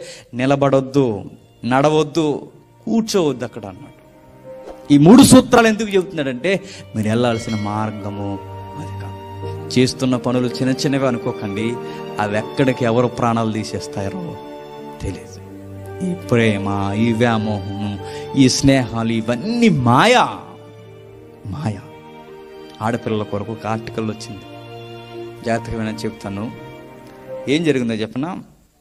నిలబడొద్దు నడవద్దు కూర్చోవద్దు అక్కడ అన్నాడు ఈ మూడు సూత్రాలు ఎందుకు చెబుతున్నాడంటే మీరు వెళ్ళాల్సిన మార్గము అది కాదు చేస్తున్న పనులు చిన్న చిన్నవి అనుకోకండి అవి ఎక్కడికి ఎవరు ప్రాణాలు తీసేస్తారో తెలియదు ఈ ప్రేమ ఈ వ్యామోహము ఈ స్నేహాలు ఇవన్నీ మాయా మాయ ఆడపిల్లల కొరకు ఒక ఆర్టికల్ వచ్చింది జాగ్రత్తగా చెప్తాను ఏం జరిగిందో చెప్పనా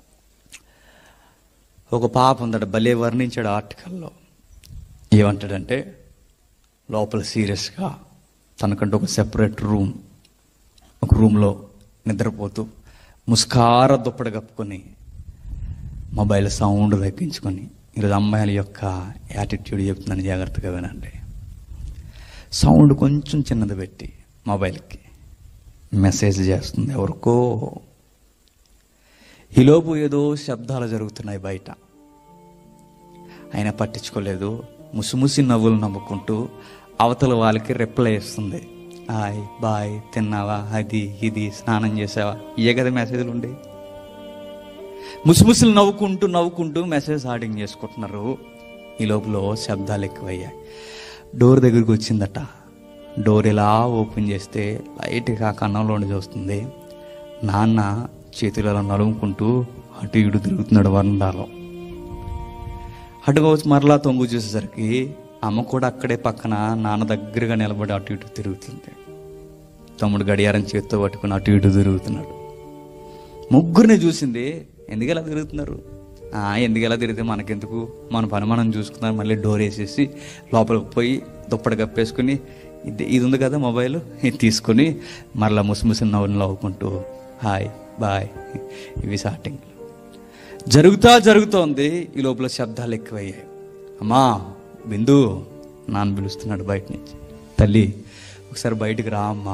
ఒక పాప ఉందట భలే వర్ణించాడు ఆర్టికల్లో ఏమంటాడంటే లోపల సీరియస్గా తనకంటూ ఒక సెపరేట్ రూమ్ ఒక రూమ్లో నిద్రపోతూ ముస్కార దుప్పటి కప్పుకొని మొబైల్ సౌండ్ తగ్గించుకొని ఈరోజు అమ్మాయిల యొక్క యాటిట్యూడ్ చెప్తున్నాను జాగ్రత్తగా వినండి సౌండ్ కొంచెం చిన్నది పెట్టి మొబైల్కి మెసేజ్ చేస్తుంది ఎవరికో ఈలోపు ఏదో శబ్దాలు జరుగుతున్నాయి బయట ఆయన పట్టించుకోలేదు ముసిముసి నవ్వులు నవ్వుకుంటూ అవతల వాళ్ళకి రిప్లై ఇస్తుంది హాయ్ బాయ్ తిన్నావా అది ఇది స్నానం చేసావా ఇయే కదా మెసేజ్లు ఉండే ముసిముసిలు నవ్వుకుంటూ నవ్వుకుంటూ మెసేజ్ హార్డింగ్ చేసుకుంటున్నారు ఈ లోపల శబ్దాలు ఎక్కువయ్యాయి డోర్ దగ్గరికి వచ్చిందట డోర్ ఇలా ఓపెన్ చేస్తే లైట్గా కన్నంలో ఉండి చూస్తుంది నాన్న చేతులలో నలుముకుంటూ అటు ఇటు తిరుగుతున్నాడు వరండాలో అటుగా వచ్చి మరలా తొంగు చూసేసరికి అమ్మ కూడా అక్కడే పక్కన నాన్న దగ్గరగా నిలబడి అటు ఇటు తిరుగుతుంది తమ్ముడు గడియారం చేత్తో పట్టుకుని అటు ఇటు తిరుగుతున్నాడు ముగ్గురిని చూసింది ఎందుకు ఎలా తిరుగుతున్నారు "ఆ, ఎందుకు ఎలా తిరిగితే మనకెందుకు మన పని మనం చూసుకుందాం మళ్ళీ డోర్ వేసేసి లోపలికి పోయి దుప్పటి కప్పేసుకుని ఇది ఇది ఉంది కదా మొబైల్ ఇది తీసుకొని మరలా ముసిముసి నవ్వులు నవ్వుకుంటూ హాయ్ బాయ్ ఇవి స్టార్టింగ్ జరుగుతా జరుగుతోంది ఈ లోపల శబ్దాలు ఎక్కువయ్యాయి అమ్మా బిందు నాన్న పిలుస్తున్నాడు బయట నుంచి తల్లి ఒకసారి బయటికి రా అమ్మా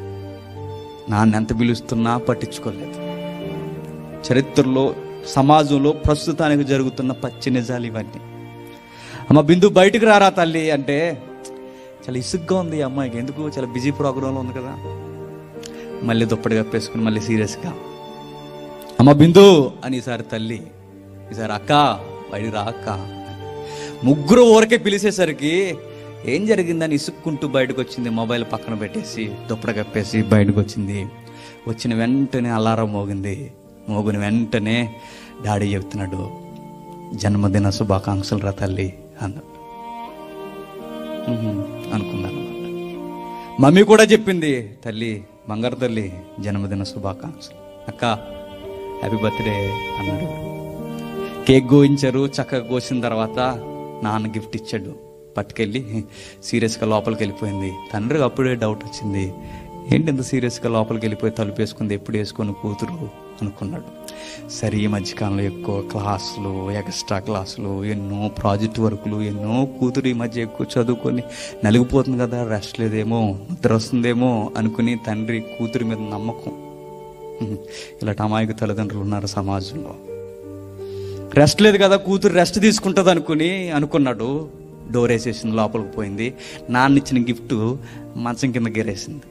నాన్న ఎంత పిలుస్తున్నా పట్టించుకోలేదు చరిత్రలో సమాజంలో ప్రస్తుతానికి జరుగుతున్న పచ్చి నిజాలు ఇవన్నీ అమ్మ బిందు బయటికి రారా తల్లి అంటే చాలా ఇసుగ్గా ఉంది ఈ అమ్మాయికి ఎందుకు చాలా బిజీ ప్రోగ్రాంలో ఉంది కదా మళ్ళీ దుప్పటి కప్పేసుకుని మళ్ళీ సీరియస్గా అమ్మ బిందు అని ఈసారి తల్లి ఈసారి అక్క బయటికి రా అక్క ముగ్గురు ఊరకే పిలిచేసరికి ఏం జరిగిందని ఇసుక్కుంటూ బయటకు వచ్చింది మొబైల్ పక్కన పెట్టేసి దుప్పటి కప్పేసి బయటకు వచ్చింది వచ్చిన వెంటనే అలారం మోగింది మోగిన వెంటనే డాడీ చెప్తున్నాడు జన్మదిన శుభాకాంక్షలు రా తల్లి అన్నాడు "ఉహుం," అనుకున్నాను అన్నమాట మమ్మీ కూడా చెప్పింది తల్లి బంగారు తల్లి జన్మదిన శుభాకాంక్షలు అక్క హ్యాపీ బర్త్డే అన్నాడు కేక్ గోయించారు చక్కగా కోసిన తర్వాత నాన్న గిఫ్ట్ ఇచ్చాడు పట్టుకెళ్ళి సీరియస్గా లోపలికి వెళ్ళిపోయింది తండ్రికి అప్పుడే డౌట్ వచ్చింది ఏంటి ఇంత సీరియస్గా లోపలికి వెళ్ళిపోయి తలుపు వేసుకుంది ఎప్పుడు వేసుకొని కూతురు అనుకున్నాడు సరే ఈ మధ్యకాలంలో ఎక్కువ క్లాసులు ఎక్స్ట్రా క్లాసులు ఎన్నో ప్రాజెక్ట్ వర్కులు ఎన్నో కూతురు ఈ మధ్య ఎక్కువ చదువుకొని నలిగిపోతుంది కదా రెస్ట్ లేదేమో నిద్ర వస్తుందేమో అనుకుని తండ్రి కూతురి మీద నమ్మకం ఉహు. ఇలాంటి అమాయక తల్లిదండ్రులు ఉన్నారు సమాజంలో రెస్ట్ లేదు కదా కూతురు రెస్ట్ తీసుకుంటుంది అనుకుని అనుకున్నాడు డోర్ వేసేసింది లోపలికి పోయింది నాన్న ఇచ్చిన గిఫ్ట్ మంచం కింద గేరేసింది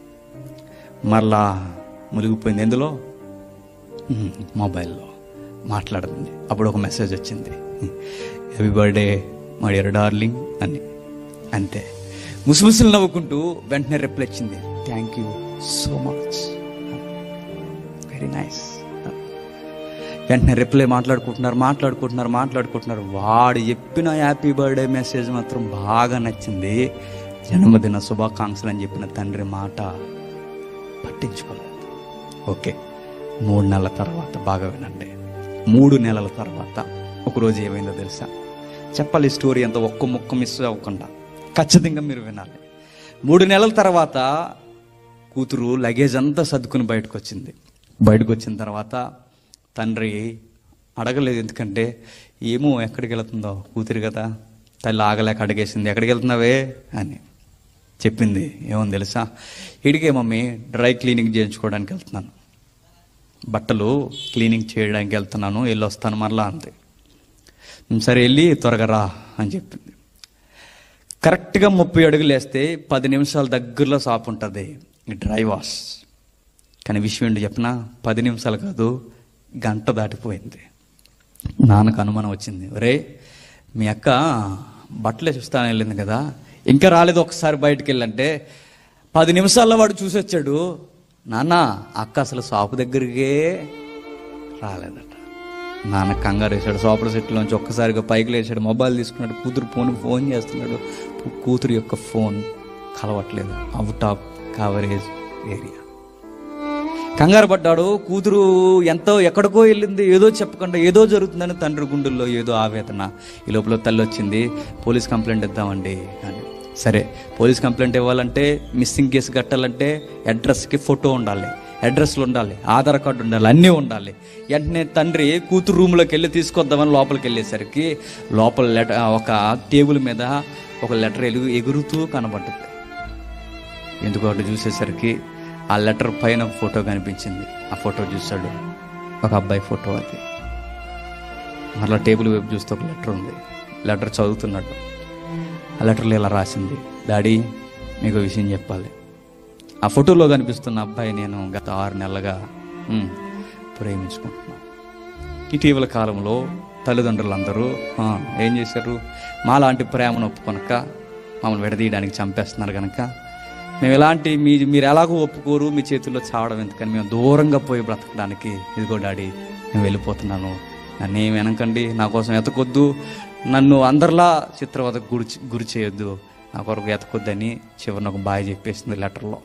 మరలా మునిగిపోయింది ఎందులో ఉహు, మొబైల్లో మాట్లాడుతుంది అప్పుడు ఒక మెసేజ్ వచ్చింది happy birthday my dear darling అని అంతే ముసిముసులు నవ్వుకుంటూ వెంటనే రిప్లై ఇచ్చింది thank you so much very nice వెంటనే రిప్లై మాట్లాడుకుంటున్నారు మాట్లాడుకుంటున్నారు మాట్లాడుకుంటున్నారు వాడు చెప్పిన హ్యాపీ బర్త్డే మెసేజ్ మాత్రం బాగా నచ్చింది జన్మదిన శుభాకాంక్షలు అని చెప్పిన తండ్రి మాట పట్టించుకోలేదు ఓకే మూడు నెలల తర్వాత బాగా వినండి మూడు నెలల తర్వాత ఒకరోజు ఏమైందో తెలుసా చెప్పాలి ఈ స్టోరీ అంతా ఒక్క ముక్క మిస్ అవ్వకుండా ఖచ్చితంగా మీరు వినాలి మూడు నెలల తర్వాత కూతురు లగేజ్ అంతా సర్దుకుని బయటకు వచ్చింది బయటకు వచ్చిన తర్వాత తండ్రి అడగలేదు ఎందుకంటే ఏమో ఎక్కడికి వెళ్తుందో కూతురు కదా తల్లి ఆగలేక అడిగేసింది ఎక్కడికి వెళ్తున్నావే అని చెప్పింది ఏమో తెలుసా ఇడిగే మమ్మీ డ్రై క్లీనింగ్ చేయించుకోవడానికి వెళ్తున్నాను బట్టలు క్లీనింగ్ చేయడానికి వెళ్తున్నాను వెళ్ళి వస్తాను మరలా అంతే సరే వెళ్ళి త్వరగా రా అని చెప్పింది కరెక్ట్గా ముప్పై అడుగులు వేస్తే పది నిమిషాల దగ్గరలో షాప్ ఉంటుంది ఈ డ్రై వాష్ కానీ విషయం ఏంటి చెప్పిన పది నిమిషాలు కాదు గంట దాటిపోయింది నాన్నకు అనుమానం వచ్చింది ఒరే మీ అక్క బట్టలు చూస్తాను వెళ్ళింది కదా ఇంకా రాలేదు ఒకసారి బయటికి వెళ్ళంటే పది నిమిషాల్లో వాడు చూసి వచ్చాడు నాన్న అక్క అసలు షాపు దగ్గరికే రాలేదట నాన్న కంగారు వేసాడు సోపర్ సెట్లోంచి ఒక్కసారిగా పైకి లేచాడు మొబైల్ తీసుకున్నాడు కూతురు ఫోన్ ఫోన్ చేస్తున్నాడు కూతురు యొక్క ఫోన్ కలవట్లేదు అవుట్ ఆఫ్ కవరేజ్ ఏరియా కంగారు పడ్డాడు కూతురు ఎంతో ఎక్కడికో వెళ్ళింది ఏదో చెప్పకుండా ఏదో జరుగుతుందని తండ్రి గుండెల్లో ఏదో ఆవేదన ఈ లోపల తల్లి వచ్చింది పోలీస్ కంప్లైంట్ ఇద్దామండి అని సరే పోలీస్ కంప్లైంట్ ఇవ్వాలంటే మిస్సింగ్ కేసు కట్టాలంటే అడ్రస్కి ఫోటో ఉండాలి అడ్రస్లు ఉండాలి ఆధార్ కార్డు ఉండాలి అన్నీ ఉండాలి వెంటనే తండ్రి కూతురు రూమ్లోకి వెళ్ళి తీసుకొద్దామని లోపలికి వెళ్ళేసరికి లోపల లెటర్ ఒక టేబుల్ మీద ఒక లెటర్ ఎలుగు ఎగురుతూ కనబడుతుంది ఎందుకు అటు చూసేసరికి ఆ లెటర్ పైన ఫోటో కనిపించింది ఆ ఫోటో చూశాడు ఒక అబ్బాయి ఫోటో అది మరలా టేబుల్ వైపు చూస్తే ఒక లెటర్ ఉంది లెటర్ చదువుతున్నాడు ఆ లెటర్లో ఇలా రాసింది డాడీ మీకు ఒక విషయం చెప్పాలి ఆ ఫోటోలో కనిపిస్తున్న అబ్బాయి నేను గత ఆరు నెలలుగా ఉమ్, ప్రేమించుకుంటున్నాను ఇటీవల కాలంలో తల్లిదండ్రులందరూ "ఆ, ఏం చేశారు మాలాంటి ప్రేమను ఒప్పుకొనక మమ్మల్ని విడదీయడానికి చంపేస్తున్నారు కనుక మేము ఎలాంటి మీ మీరు ఎలాగో ఒప్పుకోరు మీ చేతుల్లో చావడం ఎందుకని మేము దూరంగా పోయి బ్రతకడానికి ఇదిగో డాడీ నేను వెళ్ళిపోతున్నాను నన్ను ఏమి వెనకండి నా కోసం ఎతకొద్దు నన్ను అందరిలా చిత్రవదకు గురి గురి చేయొద్దు నా కొరకు ఎతకొద్దని చివరిని ఒక బాయ్ చెప్పేసింది లెటర్లో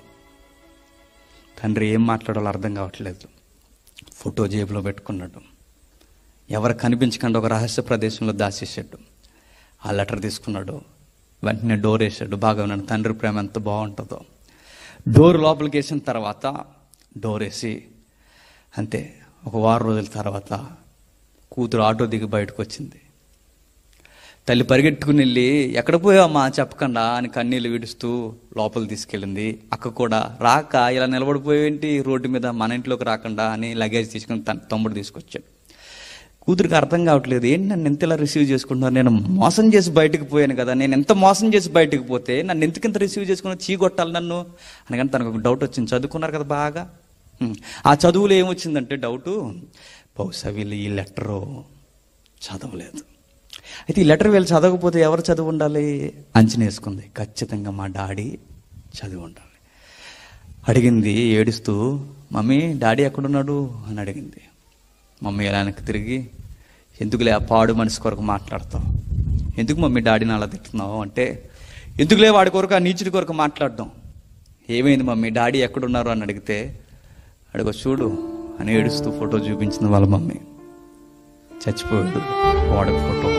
తండ్రి ఏం మాట్లాడాలో అర్థం కావట్లేదు ఫోటో జేబులో పెట్టుకున్నాడు ఎవరు కనిపించకుండా ఒక రహస్య ప్రదేశంలో దాచేసాడు ఆ లెటర్ తీసుకున్నాడు వెంటనే డోర్ వేసాడు బాగా ఉన్నాడు తండ్రి ప్రేమ ఎంత బాగుంటుందో డోర్ లోపలికి వేసిన తర్వాత డోర్ వేసి అంతే ఒక వారం రోజుల తర్వాత కూతురు ఆటో దిగి బయటకు వచ్చింది తల్లి పరిగెట్టుకుని వెళ్ళి ఎక్కడ పోయావమ్మా చెప్పకుండా అని కన్నీళ్ళు విడుస్తూ లోపల తీసుకెళ్ళింది అక్క కూడా రాక ఇలా నిలబడిపోయేంటి రోడ్డు మీద మన ఇంట్లోకి రాకుండా అని లగేజ్ తీసుకుని తన తమ్ముడు తీసుకొచ్చాడు కూతురికి అర్థం కావట్లేదు ఏంటి నన్ను ఎంత ఇలా రిసీవ్ చేసుకుంటున్నారు నేను మోసం చేసి బయటకు పోయాను కదా నేను ఎంత మోసం చేసి బయటకు పోతే నన్ను ఎందుకు ఇంత రిసీవ్ చేసుకుని చీ కొట్టాలి నన్ను అనగానే తనకు ఒక డౌట్ వచ్చింది చదువుకున్నారు కదా బాగా హ్మ్. ఆ చదువులో ఏమొచ్చిందంటే డౌటు బహుశా వీళ్ళు ఈ లెటరు చదవలేదు అయితే ఈ లెటర్ వీళ్ళు చదవకపోతే ఎవరు చదువు ఉండాలి అంచనా వేసుకుంది ఖచ్చితంగా మా డాడీ చదివి ఉండాలి అడిగింది ఏడుస్తూ మమ్మీ డాడీ ఎక్కడున్నాడు అని అడిగింది మమ్మీ ఎలా వెనక్కి తిరిగి ఎందుకులే ఆ పాడు మనిషి కొరకు మాట్లాడతావు ఎందుకు మమ్మీ డాడీని అలా తిట్టున్నావు అంటే ఎందుకులే వాడి కొరకు ఆ నీచుడి కొరకు మాట్లాడడం ఏమైంది మమ్మీ డాడీ ఎక్కడున్నారు అని అడిగితే అడిగో చూడు అని ఏడుస్తూ ఫోటో చూపించింది వాళ్ళ మమ్మీ చచ్చిపోయాడు వాడికి ఫోటో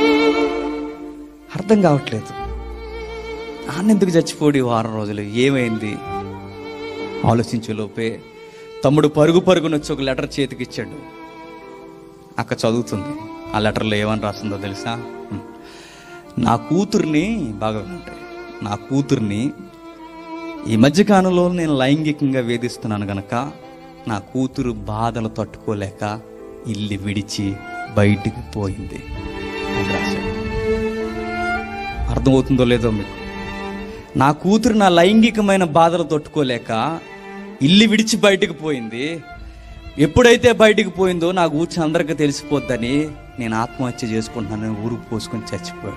అర్థం కావట్లేదు నాన్న ఎందుకు చచ్చిపోడి వారం రోజులు ఏమైంది ఆలోచించే లోపే తమ్ముడు పరుగు పరుగున వచ్చి ఒక లెటర్ చేతికి ఇచ్చాడు అక్క చదువుతుంది ఆ లెటర్లో ఏమని రాస్తుందో తెలుసా హ్మ్. నా కూతుర్ని బాగా వినండి నా కూతుర్ని ఈ మధ్యకాలంలో నేను లైంగికంగా వేధిస్తున్నాను గనక నా కూతురు బాధలు తట్టుకోలేక ఇల్లు విడిచి బయటికి పోయింది అని రాశాడు అర్థమవుతుందో లేదో మీకు నా కూతురు నా లైంగికమైన బాధలు తట్టుకోలేక ఇల్లు విడిచి బయటికి పోయింది ఎప్పుడైతే బయటికి పోయిందో నా కూర్చుని అందరికీ తెలిసిపోద్దని నేను ఆత్మహత్య చేసుకుంటున్నానని ఊరుకు పోసుకొని చచ్చిపోయాడు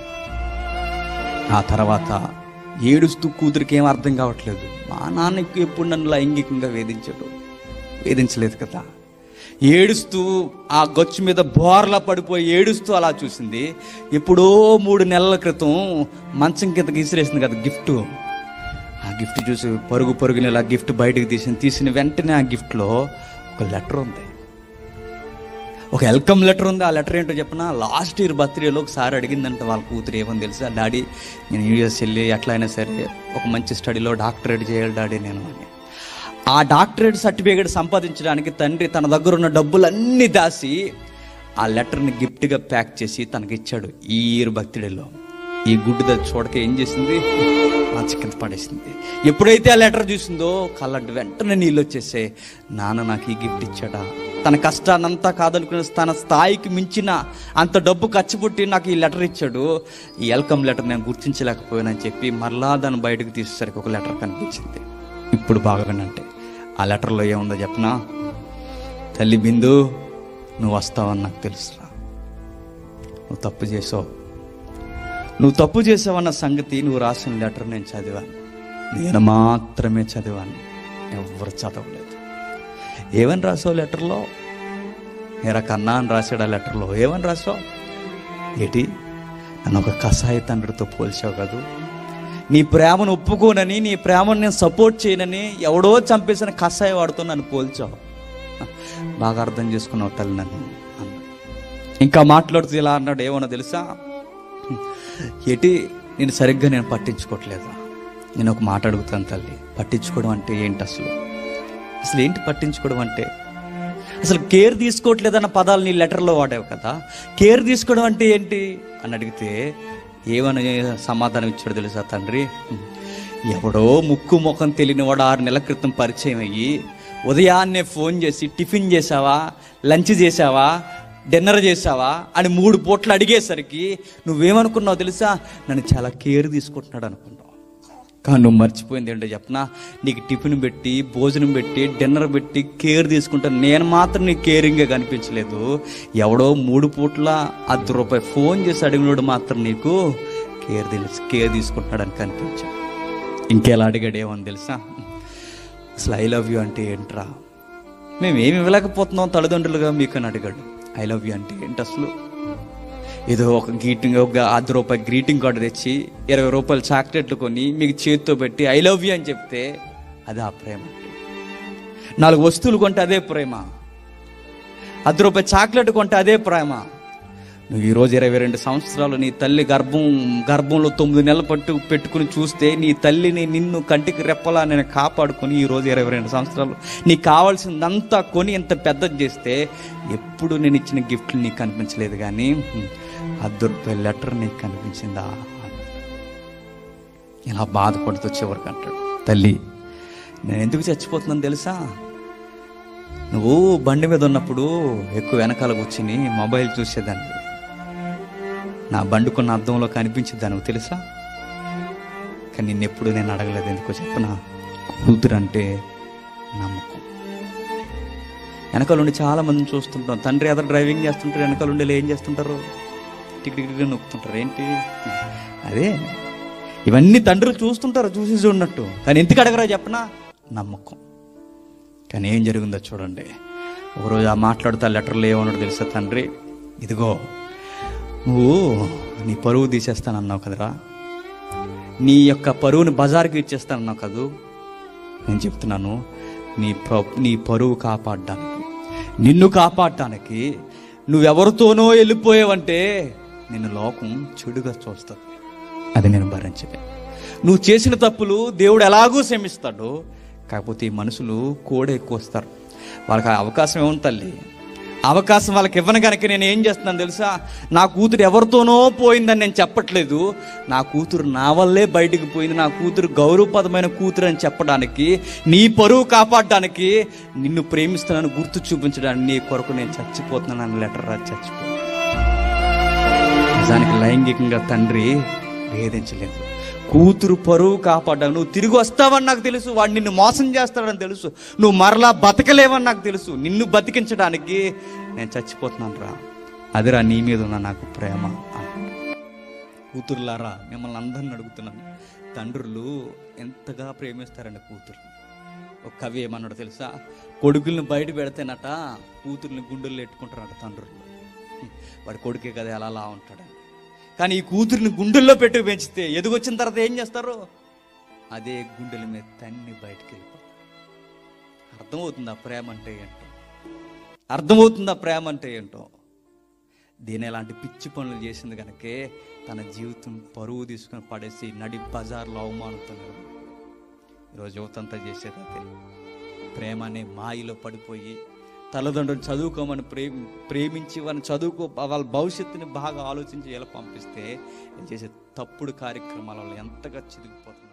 ఆ తర్వాత ఏడుస్తూ కూతురికి ఏం అర్థం కావట్లేదు మా నాన్నకి ఎప్పుడు నన్ను లైంగికంగా వేధించాడు వేధించలేదు కదా ఏడుస్తూ ఆ గచ్చు మీద బోర్లా పడిపోయి ఏడుస్తూ అలా చూసింది ఎప్పుడో మూడు నెలల క్రితం మంచం కింద గీసిరేసింది కదా గిఫ్ట్ ఆ గిఫ్ట్ చూసి పరుగు పరుగుని ఇలా గిఫ్ట్ బయటకు తీసింది తీసిన వెంటనే ఆ గిఫ్ట్లో ఒక లెటర్ ఉంది ఒక వెల్కమ్ లెటర్ ఉంది ఆ లెటర్ ఏంటో చెప్పిన లాస్ట్ ఇయర్ బర్త్డేలో ఒకసారి అడిగిందంట వాళ్ళ కూతురు ఏమని తెలుసా డాడీ నేను యూఎస్ వెళ్ళి ఎట్లా అయినా సరే ఒక మంచి స్టడీలో డాక్టరేట్ చేయాలి డాడీ నేను అని ఆ డాక్టరేట్ సర్టిఫికేట్ సంపాదించడానికి తండ్రి తన దగ్గర ఉన్న డబ్బులన్నీ దాసి ఆ లెటర్ని గిఫ్ట్గా ప్యాక్ చేసి తనకి ఇచ్చాడు ఈ ఇయర్ బర్త్డేలో ఈ గుడ్డు దాన్ని చూడక ఏం చేసింది మంచి కింద పడేసింది ఎప్పుడైతే ఆ లెటర్ చూసిందో కళ్ళంటి వెంటనే నీళ్ళు వచ్చేసే నాన్న నాకు ఈ గిఫ్ట్ ఇచ్చాడా తన కష్టాన్నంతా కాదనుకున్న తన స్థాయికి మించిన అంత డబ్బు ఖర్చు పుట్టి నాకు ఈ లెటర్ ఇచ్చాడు ఈ వెల్కమ్ లెటర్ నేను గుర్తించలేకపోయానని చెప్పి మరలా దాన్ని బయటకు తీసేసరికి ఒక లెటర్ కనిపించింది ఇప్పుడు బాగా వినంటే ఆ లెటర్లో ఏముందో చెప్పనా తల్లి బిందు నువ్వు వస్తావని నాకు తెలుసురా నువ్వు తప్పు చేసావు నువ్వు తప్పు చేసావన్న సంగతి నువ్వు రాసిన లెటర్ నేను చదివాను నేను మాత్రమే చదివాను ఎవరు చదవలేదు ఏమని రాసావు లెటర్లో నేరా కన్నా అని రాశాడు ఆ లెటర్లో ఏమని రాసావు ఏటి నన్ను ఒక కషాయ తండ్రితో పోల్చావు కదూ నీ ప్రేమను ఒప్పుకోనని నీ ప్రేమను నేను సపోర్ట్ చేయనని ఎవడో చంపేసిన కషాయ వాడుతో నన్ను పోల్చావు బాగా అర్థం చేసుకున్నావు తల్లి నన్ను అన్నాడు ఇంకా మాట్లాడుతూ ఇలా అన్నాడు ఏమన్నా తెలుసా ఏటి నేను సరిగ్గా నేను పట్టించుకోవట్లేదా నేను ఒక మాట అడుగుతాను తల్లి పట్టించుకోవడం అంటే ఏంటి అసలు అసలు ఏంటి పట్టించుకోవడం అంటే అసలు కేర్ తీసుకోవట్లేదన్న పదాలు నీ లెటర్లో వాడావు కదా కేర్ తీసుకోవడం అంటే ఏంటి అని అడిగితే ఏమని సమాధానం ఇచ్చాడు తెలుసా తండ్రి ఎవడో ముక్కు ముఖం తెలియని వాడు ఆరు నెలల క్రితం పరిచయం అయ్యి ఉదయాన్నే ఫోన్ చేసి టిఫిన్ చేసావా లంచ్ చేసావా డిన్నర్ చేసావా అని మూడు పూట్లు అడిగేసరికి నువ్వేమనుకున్నావు తెలుసా నన్ను చాలా కేర్ తీసుకుంటున్నాడు అనుకున్నావు కానీ నువ్వు మర్చిపోయింది ఏంటో చెప్పనా నీకు టిఫిన్ పెట్టి భోజనం పెట్టి డిన్నర్ పెట్టి కేర్ తీసుకుంటా నేను మాత్రం నీకు కేరింగ్గా కనిపించలేదు ఎవడో మూడు పూట్ల అర్ధ రూపాయి ఫోన్ చేసి అడిగినోడు మాత్రం నీకు కేర్ తెలుసు కేర్ తీసుకుంటున్నాడని కనిపించాడు ఇంకెలా అడిగాడు ఏమని తెలుసా అసలు ఐ లవ్ యూ అంటే ఏంట్రా మేము ఏమి ఇవ్వలేకపోతున్నాం తల్లిదండ్రులుగా మీకు అని అడిగాడు ఐ లవ్ యూ అంటే ఏంటి అసలు ఏదో ఒక గ్రీటింగ్ ఒక అర్ధ రూపాయి గ్రీటింగ్ కార్డు తెచ్చి ఇరవై రూపాయలు చాక్లెట్లు కొని మీకు చేతితో పెట్టి ఐ లవ్ యూ అని చెప్తే అది ఆ ప్రేమ నాలుగు వస్తువులు కొంటే అదే ప్రేమ అర్ధ రూపాయి చాక్లెట్ కొంటే అదే ప్రేమ నువ్వు ఈరోజు ఇరవై రెండు సంవత్సరాలు నీ తల్లి గర్భం గర్భంలో తొమ్మిది నెలలు పట్టు పెట్టుకుని చూస్తే నీ తల్లిని నిన్ను కంటికి రెప్పలా నేను కాపాడుకొని ఈరోజు ఇరవై రెండు సంవత్సరాలు నీకు కావాల్సిందంతా కొని ఇంత పెద్దది చేస్తే ఎప్పుడు నేను ఇచ్చిన గిఫ్ట్లు నీకు కనిపించలేదు కానీ అర్ధ రూపాయల లెటర్ నీకు కనిపించిందా ఇలా బాధపడుతూ చివరికి అంటాడు తల్లి నేను ఎందుకు చచ్చిపోతున్నాను తెలుసా నువ్వు బండి మీద ఉన్నప్పుడు ఎక్కువ వెనకాల కూర్చుని మొబైల్ చూసేదాన్ని నా బండుకున్న అద్దంలో కనిపించింది నువ్వు తెలుసా కానీ నిన్నెప్పుడు నేను అడగలేదు ఎందుకో చెప్పన కూతురు అంటే నమ్మకం వెనకాల ఉండి చాలా మందిని చూస్తుంటాం తండ్రి ఎదురు డ్రైవింగ్ చేస్తుంటారు వెనకాల ఉండి ఏం చేస్తుంటారు టిక్ టిక్ టిక్ నొక్కుతుంటారు ఏంటి అదే ఇవన్నీ తండ్రులు చూస్తుంటారు చూసి చూడనట్టు కానీ ఎందుకు అడగరా చెప్పనా నమ్మకం కానీ ఏం జరిగిందో చూడండి ఒకరోజు ఆ మాట్లాడుతా లెటర్లో ఏమన్నాడు తెలుసా తండ్రి ఇదిగో నువ్వు నీ పరువు తీసేస్తానన్నావు కదరా నీ యొక్క పరువుని బజార్కి ఇచ్చేస్తానన్నావు కదూ నేను చెప్తున్నాను నీ ప్ర నీ పరువు కాపాడడానికి నిన్ను కాపాడటానికి నువ్వెవరితోనో వెళ్ళిపోయావంటే నిన్ను లోకం చెడుగా చూస్తుంది అది నేను భరించలే నువ్వు చేసిన తప్పులు దేవుడు ఎలాగూ క్షమిస్తాడు కాకపోతే ఈ మనుషులు కూడా ఎక్కువ వస్తారు వాళ్ళకి ఆ అవకాశం ఏముంది తల్లి అవకాశం వాళ్ళకి ఇవ్వను కనుక నేను ఏం చేస్తున్నాను తెలుసా నా కూతురు ఎవరితోనో పోయిందని నేను చెప్పట్లేదు నా కూతురు నా వల్లే బయటికి పోయింది నా కూతురు గౌరవపదమైన కూతురు అని చెప్పడానికి నీ పరువు కాపాడడానికి నిన్ను ప్రేమిస్తున్నాను గుర్తు చూపించడానికి నీ కొరకు నేను చచ్చిపోతున్నాను అని లెటర్ రాసి చచ్చిపో నిజానికి లైంగికంగా తండ్రి వేధించలేదు కూతురు పరువు కాపాడ్డావు నువ్వు తిరిగి వస్తావని నాకు తెలుసు వాడు నిన్ను మోసం చేస్తాడని తెలుసు నువ్వు మరలా బతకలేవని నాకు తెలుసు నిన్ను బతికించడానికి నేను చచ్చిపోతున్నాను రా అదిరా నీ మీద ఉన్న నాకు ప్రేమ అన్నాడు. కూతురులారా మిమ్మల్ని అందరిని అడుగుతున్నాను తండ్రులు ఎంతగా ప్రేమిస్తారండి కూతురు ఒక కవి ఏమన్నాడు తెలుసా కొడుకుల్ని బయట పెడితేనట కూతుర్ని గుండెల్లో ఎట్టుకుంటారట తండ్రులు వాడి కొడుకే కదా ఎలా అలా ఉంటాడు కానీ ఈ కూతురిని గుండెల్లో పెట్టి పెంచితే ఎదుగొచ్చిన తర్వాత ఏం చేస్తారు అదే గుండెల మీద తన్ని బయటికి వెళ్ళిపోతారు అర్థమవుతుందా ప్రేమ అంటే ఏంటో అర్థమవుతుందా ప్రేమ అంటే ఏంటో దీని ఎలాంటి పిచ్చి పనులు చేసింది కనుకే తన జీవితం పరువు తీసుకుని పడేసి నడి బజార్లో అవమానంతో నిలబడి. ఈరోజు యువతంతా చేసేది అదే ప్రేమ అనే మాయలో పడిపోయి తల్లిదండ్రులు చదువుకోమని ప్రేమ ప్రేమించి వాళ్ళని చదువుకో వాళ్ళ భవిష్యత్తుని బాగా ఆలోచించి ఎలా పంపిస్తే వీళ్ళు చేసే తప్పుడు కార్యక్రమాల వల్ల ఎంతగా చిదిగిపోతుంది